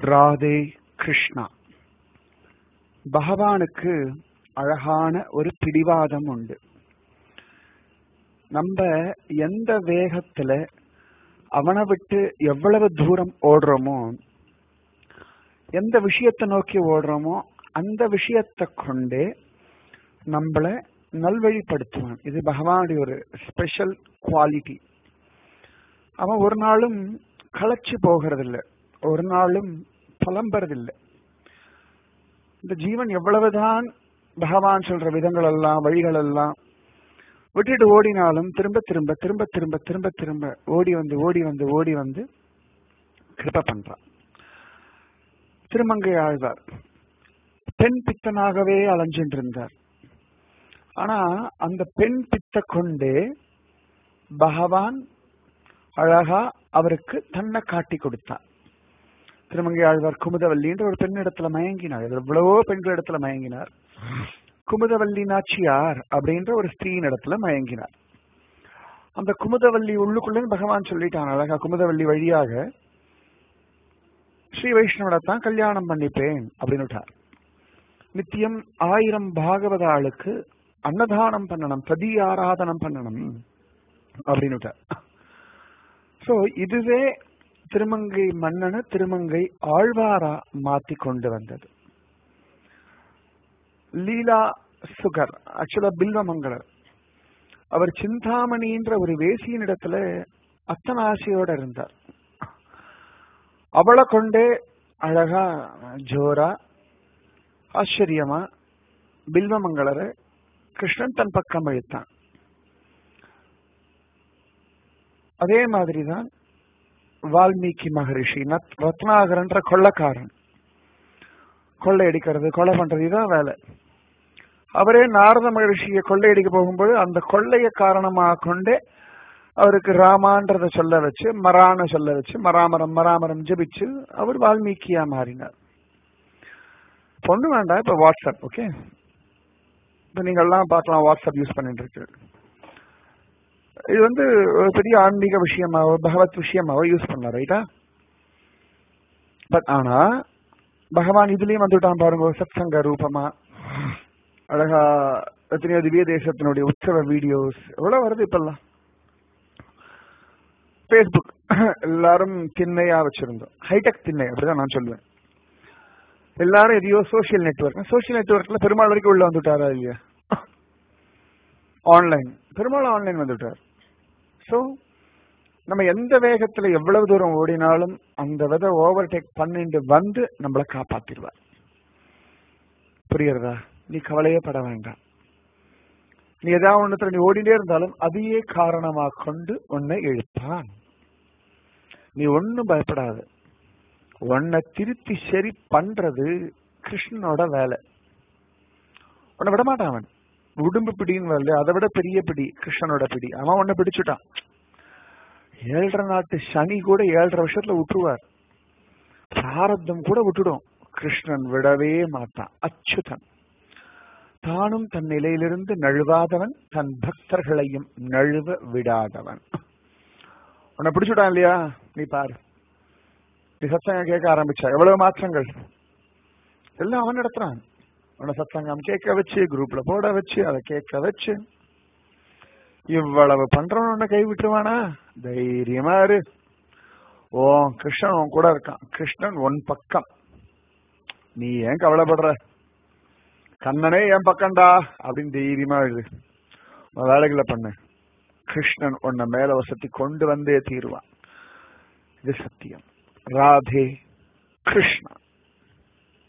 ராதே கிருஷ்ணா பகவானுக்கு அழகான ஒரு பிடிவாதம் உண்டு நம்ம எந்த வேகத்துல அவனை விட்டு எவ்வளவு தூரம் ஓடுறோமோ எந்த விஷயத்தை நோக்கி ஓடுறோமோ அந்த விஷயத்தை கொண்டே நம்மள நல்வழிப்படுத்துவான் இது பகவானுடைய ஒரு ஸ்பெஷல் குவாலிட்டி அவன் ஒரு நாளும் களைச்சு போகிறதில்ல ஒரு நாளும் புலம்புறதில்லை இந்த ஜீவன் எவ்வளவுதான் பகவான் சொல்ற விதங்கள் எல்லாம் வழிகள் எல்லாம் விட்டுட்டு ஓடினாலும் திரும்ப திரும்ப திரும்ப திரும்ப திரும்ப திரும்ப ஓடி வந்து ஓடி வந்து ஓடி வந்து கிருப்ப பண்றான் திருமங்கை ஆழ்வார் பெண் பித்தனாகவே அலைஞ்சிட்டு இருந்தார் ஆனா அந்த பெண் பித்த கொண்டே பகவான் அழகா அவருக்கு தன்னை காட்டி கொடுத்தான் திருமங்கை ஆழ்வார் குமுதவல்லின்ற ஒரு பெண் இடத்துல மயங்கினார் எவ்வளவோ பெண்கள் இடத்துல மயங்கினார் குமுதவல்லி நாச்சியார் அப்படின்ற ஒரு ஸ்திரீயின் இடத்துல மயங்கினார் அந்த குமுதவல்லி உள்ளுக்குள்ள பகவான் சொல்லிட்டான் அழகா குமுதவல்லி வழியாக ஸ்ரீ வைஷ்ணவனத்தான் கல்யாணம் பண்ணிப்பேன் அப்படின்னு நித்தியம் ஆயிரம் பாகவத ஆளுக்கு அன்னதானம் பண்ணணும் பிரதி ஆராதனம் பண்ணணும் அப்படின்னு சோ இதுவே திருமங்கை மன்னனை திருமங்கை ஆழ்வாரா மாத்தி கொண்டு வந்தது லீலா சுகர் ஆக்சுவலா பில்வமங்கலர் அவர் சிந்தாமணின்ற ஒரு வேசியின் இடத்துல அத்தனை ஆசையோட இருந்தார் அவளை கொண்டே அழகா ஜோரா ஆச்சரியமா பில்வமங்களரை கிருஷ்ணன் தன் பக்கம் அழித்தான் அதே மாதிரிதான் வால்மீகி மகரிஷி ரத்னாகரன்ற கொள்ளக்காரன் கொள்ளையடிக்கிறது கொலை பண்றது இதான் வேலை அவரே நாரத மகரிஷியை கொள்ளையடிக்க போகும்போது அந்த கொள்ளைய காரணமாக கொண்டே அவருக்கு ராமான்றத சொல்ல வச்சு மரான சொல்ல வச்சு மராமரம் மராமரம் ஜபிச்சு அவர் வால்மீகியா மாறினார் பொண்ணு வேண்டாம் இப்ப வாட்ஸ்அப் ஓகே இப்ப நீங்க எல்லாம் பார்க்கலாம் வாட்ஸ்அப் யூஸ் பண்ணிட்டு இருக்கு இது வந்து ஒரு பெரிய ஆன்மீக விஷயமாவோ பகவத் விஷயமாவோ யூஸ் பண்ணலாம் ரைட்டா பட் ஆனா பகவான் இதுலயும் வந்துட்டான் பாருங்க சத்சங்க ரூபமா அழகா எத்தனையோ திவ்ய தேசத்தினுடைய உற்சவ வீடியோஸ் எவ்வளவு வருது இப்பெல்லாம் பேஸ்புக் எல்லாரும் திண்ணையா வச்சிருந்தோம் ஹைடெக் திண்ணை அப்படிதான் நான் சொல்லுவேன் எல்லாரும் எதையோ சோசியல் நெட்ஒர்க் சோசியல் நெட்ஒர்க்ல பெருமாள் வரைக்கும் உள்ள வந்துட்டாரா இல்லையா ஆன்லைன் பெருமாள் ஆன்லைன் வந்துட்டார் ஸோ நம்ம எந்த வேகத்துல எவ்வளவு தூரம் ஓடினாலும் அந்த வித ஓவர்டேக் பண்ணிட்டு வந்து நம்மளை காப்பாத்திடுவார் புரியுறதா நீ கவலையே பட வேண்டாம் நீ ஏதாவது ஒண்ணுத்துல நீ ஓடிட்டே இருந்தாலும் அதையே காரணமா கொண்டு உன்னை எழுப்பான் நீ ஒன்னும் பயப்படாத உன்னை திருத்தி சரி பண்றது கிருஷ்ணனோட வேலை உன்னை விட மாட்டான் அவன் உடும்பு பிடின்னு வரல அதை விட பெரிய பிடி கிருஷ்ணனோட பிடி அவன் உன்னை பிடிச்சுட்டான் ஏழரை நாட்டு சனி கூட ஏழரை வருஷத்துல விட்டுருவார் பிராரப்தம் கூட விட்டுடும் கிருஷ்ணன் விடவே மாட்டான் அச்சுதன் தானும் தன் நிலையிலிருந்து நழுவாதவன் தன் பக்தர்களையும் நழுவ விடாதவன் உன்னை பிடிச்சுட்டான் இல்லையா நீ பாரு நீ சத்சங்கம் கேட்க ஆரம்பிச்சா எவ்வளவு மாற்றங்கள் எல்லாம் அவன் நடத்துறான் உன்னை சத்சங்கம் கேட்க வச்சு குரூப்ல போட வச்சு அதை கேட்க வச்சு இவ்வளவு பண்றவன் உன்னை கை விட்டுருவானா தைரியமா இரு ஓ கிருஷ்ணன் உன் கூட இருக்கான் கிருஷ்ணன் உன் பக்கம் நீ ஏன் கவலைப்படுற கண்ணனே என் பக்கம்டா அப்படின்னு தைரியமா எழுது வேலைகளை பண்ணு கிருஷ்ணன் உன்னை மேல வசதி கொண்டு வந்தே தீருவான் இது சத்தியம் ராதே கிருஷ்ணா